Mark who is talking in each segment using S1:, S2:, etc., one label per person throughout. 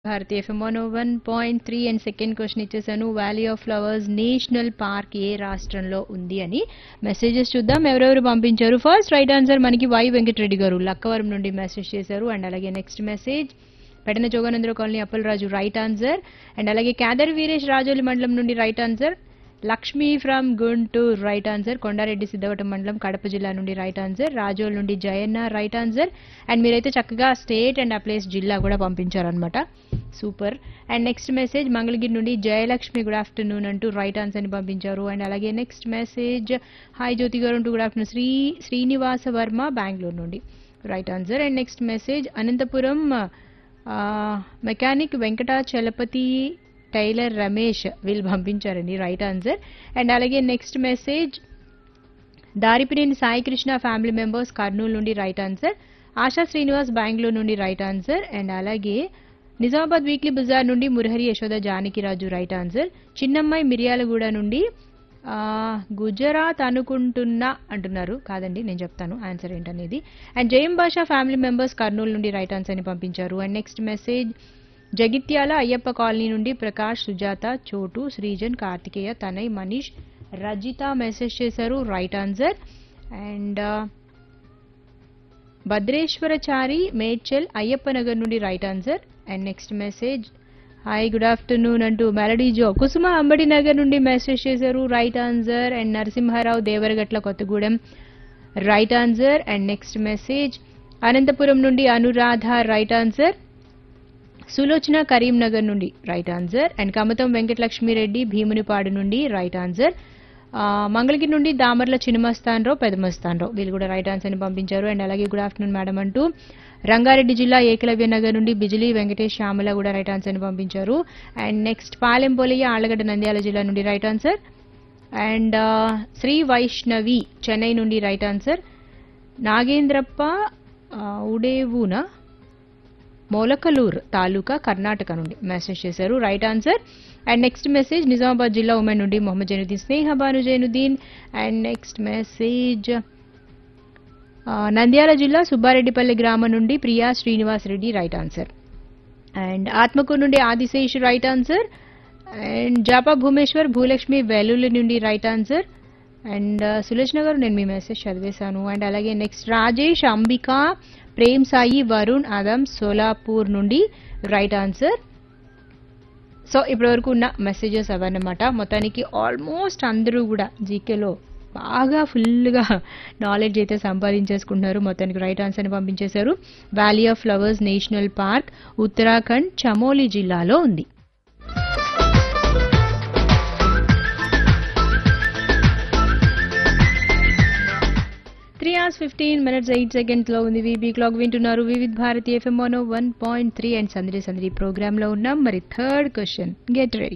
S1: Bharati FM one one point three and second question ఇచ్చేసాను valley of flowers national park ఏ రాష్ట్రంలో ఉంది అని మెసేజెస్ చూద్దాం ఎవరెవరు పంపించారు ఫస్ట్ రైట్ ఆన్సర్ మనకి వై వెంకటరెడ్డి గారు లక్కవరం నుండి మెసేజ్ చేశారు అండ్ అలాగే next message Pedana Joganandra colony Appalaraju right answer and అలాగే కేదర్ వీరేష్ రాజోలి మండలం నుండి right answer Lakshmi from Guntur right answer Kondareddy Siddhavatam మండలం కడప జిల్లా నుండి రైట్ ఆన్సర్ రాజోల్ నుండి జయన్న రైట్ ఆన్సర్ అండ్ మీరైతే చక్కగా స్టేట్ అండ్ ఆ ప్లేస్ జిల్లా కూడా పంపించారనమాట super and next message Mangalagiri నుండి జయలక్ష్మి గుడ్ ఆఫ్టర్నూన్ అంటూ రైట్ ఆన్సర్ని పంపించారు అండ్ అలాగే next message hi Jyoti garu అంటూ గుడ్ ఆఫ్టర్నూన్ శ్రీ శ్రీనివాస వర్మ బెంగళూరు నుండి right answer and next message Anantapur mechanic Venkatachalapathi tailor Ramesh వీళ్ళు పంపించారండి రైట్ ఆన్సర్ అండ్ అలాగే next message Daripineni Sai Krishna family members Kurnool నుండి రైట్ ఆన్సర్ ఆశా శ్రీనివాస్ బెంగళూరు నుండి రైట్ ఆన్సర్ అండ్ అలాగే నిజామాబాద్ వీక్లీ బజార్ నుండి మురహరి యశోద జానకిరాజు రైట్ ఆన్సర్ చిన్నమ్మాయి మిర్యాలగూడ నుండి ఆ, గుజరాత్ అనుకుంటున్నా అంటున్నారు కాదండి నేను చెప్తాను ఆన్సర్ ఏంటనేది అండ్ జయం భాషా ఫ్యామిలీ మెంబర్స్ కర్నూలు నుండి రైట్ ఆన్సర్ని పంపించారు and next message Jagtial Ayyappa colony నుండి ప్రకాష్ సుజాత చోటు శ్రీజన్ కార్తికేయ తనయ్ మనీష్ రజిత మెసేజ్ చేశారు right answer and Bhadreswarachari Medchal Ayyappa Nagar నుండి right answer and next message hi good afternoon అంటూ మెలడీ జో కుసుమ అంబడి నగర్ నుండి మెసేజ్ చేశారు right answer and Narasimharao Devaragatla Kothagudem right answer and next message Anantapur నుండి అనురాధ రైట్ ఆన్సర్ సులోచన కరీంనగర్ నుండి right answer and Kamatam Venkatalakshmi Reddy Bheemunipadu నుండి రైట్ ఆన్సర్ ఆ, మంగళగిరి నుండి దామర్ల చిన్నమస్తాన్రావు పెదమస్తాన్రావు వీళ్ళు కూడా రైట్ ఆన్సర్ని పంపించారు అండ్ అలాగే గుడ్ ఆఫ్టర్నూన్ మేడం అంటూ రంగారెడ్డి జిల్లా ఏకలవ్య నగర్ నుండి బిజిలీ వెంకటేష్ శ్యామల కూడా రైట్ ఆన్సర్ని పంపించారు అండ్ నెక్స్ట్ పాలెం పోలయ్య ఆళ్లగడ్డ నంద్యాల జిల్లా నుండి రైట్ ఆన్సర్ అండ్ ఆ, శ్రీ వైష్ణవి చెన్నై నుండి రైట్ ఆన్సర్ నాగేంద్రప్ప ఆ, ఉడేవునా మొలకలూర్ తాలూకా కర్ణాటక నుండి మెసేజ్ చేశారు right answer and next message Nizamabad జిల్లా ఉమెన్ నుండి Mohammed Zainuddin Sneha Banu Zainuddin and next message ఆ, నంద్యాల జిల్లా సుబ్బారెడ్డిపల్లి గ్రామం నుండి Priya Srinivas Reddy right answer and Atmakur నుండి Adishesh right answer and Japa Bhumeshwar Bhulakshmi Vellulli నుండి right answer and Sulochana garu నేను మీ మెసేజ్ చదివేశాను అండ్ అలాగే నెక్స్ట్ రాజేష్ అంబిక ప్రేమ్ సాయి వరుణ్ అదమ్ సోలాపూర్ నుండి రైట్ ఆన్సర్ సో ఇప్పటివరకు ఉన్న మెసేజెస్ అవన్నమాట మొత్తానికి ఆల్మోస్ట్ అందరూ కూడా జీకేలో బాగా ఫుల్గా నాలెడ్జ్ అయితే సంపాదించేసుకుంటున్నారు మొత్తానికి రైట్ ఆన్సర్ని పంపించేశారు valley of flowers national park Uttarakhand Chamoli జిల్లాలో ఉంది three hours fifteen minutes eight seconds లో ఉంది వీబీ క్లాక్ వింటున్నారు Vividh Bharati FM one one point three and Sandadi Sandadi programme లో ఉన్నాం మరి థర్డ్ క్వశ్చన్ గెట్ రెడీ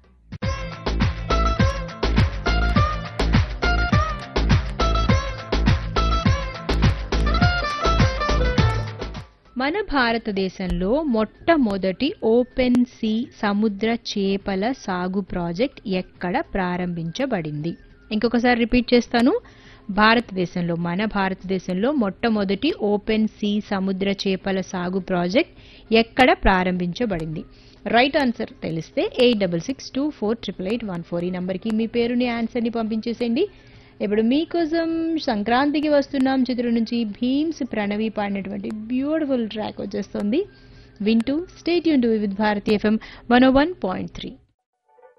S1: మన భారతదేశంలో మొట్టమొదటి ఓపెన్ సీ సముద్ర చేపల సాగు ప్రాజెక్ట్ ఎక్కడ ప్రారంభించబడింది ఇంకొకసారి రిపీట్ చేస్తాను భారతదేశంలో మన భారతదేశంలో మొట్టమొదటి ఓపెన్ సీ సముద్ర చేపల సాగు ప్రాజెక్ట్ ఎక్కడ ప్రారంభించబడింది రైట్ ఆన్సర్ తెలిస్తే eight double six two four triple eight one four ఈ నంబర్కి మీ పేరుని ఆన్సర్ని పంపించేసేయండి ఇప్పుడు మీకోసం సంక్రాంతికి వస్తున్నాం చిత్రం నుంచి భీమ్స్ ప్రణవి పాడినటువంటి బ్యూటిఫుల్ ట్రాక్ వచ్చేస్తుంది వింటూ stay tuned with Bharati FM one one point three